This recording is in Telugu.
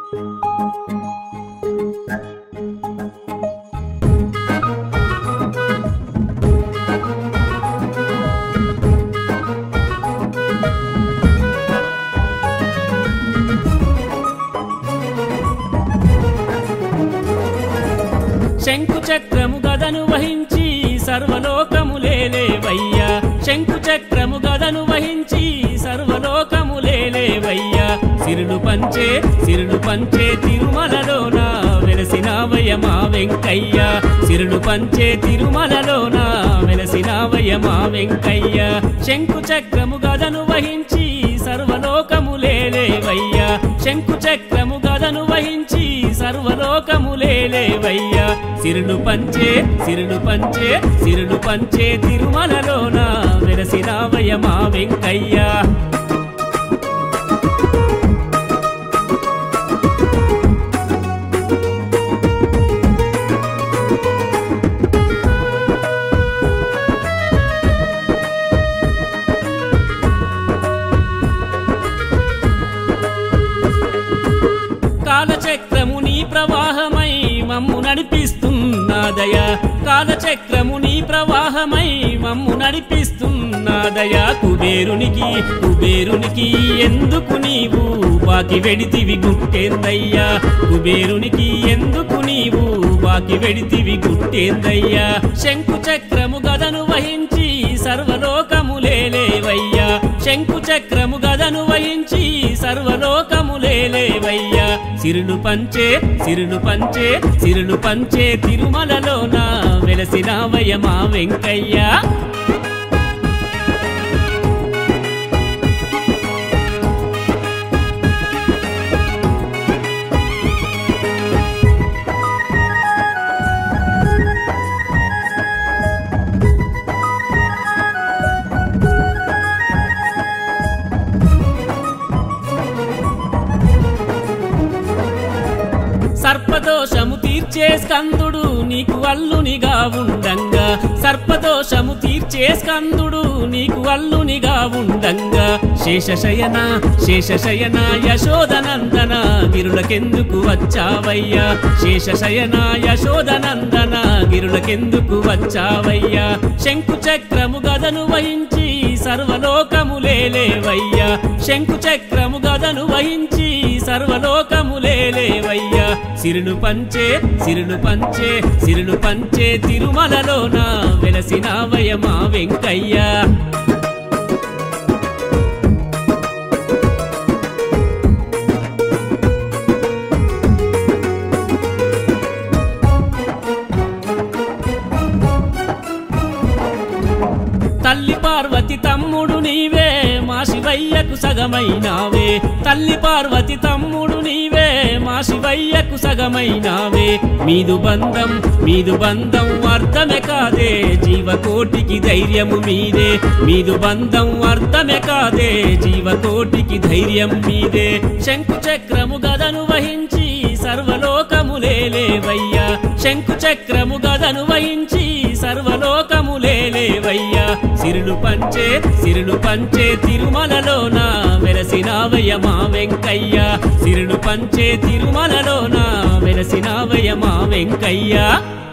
శంకు చక్రము గదను వహించి సర్వలోకములేలేవయ్యా శంకు చక్రము గదను వహించి సర్వలోకములేలేవయ్యా సిరులు పంచే సిరులు పంచే తిరుమలలోన వెలసినావయ్య మా వెంకయ్య సిరులు పంచే తిరుమలలోన వెలసినావయ్య మా వెంకయ్య శంకు చక్రము గదను వహించి సర్వలోకములేలేవయ్యా శంకు చక్రము గదను వహించి సర్వలోకములేలేవయ్యా సిరులు పంచే సిరులు పంచే సిరులు పంచే తిరుమలలోన వెలసినావయ్య మా వెంకయ్య కాలచక్రము నీ ప్రవాహమై మమ్ము నడిపిస్తున్నాదయా కాలచక్రము నీ ప్రవాహమై మమ్ము నడిపిస్తున్నాదయా కుబేరునికి కుబేరునికి ఎందుకు నీవు బాకి వెడితివి గుట్టేందయ్యా కుబేరునికి ఎందుకు నీవు బాకి వెడితివి గుట్టేందయ్యా శంకు చక్రము గదను వహించి సర్వలోకములేలేవయ్యా శంకు చక్రము గదను వహించి సర్వలోకములేలేవయ్యా సిరులు పంచే సిరులు పంచే సిరులు పంచే తిరుమలలోన వెలసినావయ్య మా వెంకయ్య సర్పదోషము తీర్చే స్కందుడు నీకు అల్లునిగా ఉండంగా సర్పదోషము తీర్చే స్కందుడు నీకు అల్లునిగా ఉండంగా శేషశయన శేషశయన యశోదనందన గిరులకెందుకు వచ్చావయ్యా శేషశయన యశోదనందన గిరులకెందుకు వచ్చావయ్యా శంకు చక్రము గదను వహించి సర్వలోకములేలేవయ్యా శంకు చక్రము గదను వహించి సర్వలోకములేలేవయ్యా సిరులు పంచే సిరులు పంచే సిరులు పంచే తిరుమలలోన వెలసినావయ్య మా వెంకయ్య తల్లి పార్వతి తమ్ముడు నీవే మా శివయ్యకు సగమైనావే తల్లి పార్వతి తమ్ముడు నీవే మా శివయ్యకు సగమైనావే మీదు బంధం మీదు బంధం అర్థమే కాదే జీవకోటికి ధైర్యము మీదే మీదు బంధం అర్థమే కాదే జీవకోటికి ధైర్యం మీదే శంకు చక్రము గదను వహించి సర్వలోకములేలేవయ్యా శంకు చక్రము గదను వహించి సర్వలోకములేలేవయ్యా సిరులు పంచే సిరులు పంచే తిరుమలలోన వెలసినావయ్య మా వెంకయ్య సిరులు పంచే తిరుమలలోన వెలసినావయ్య మా వెంకయ్య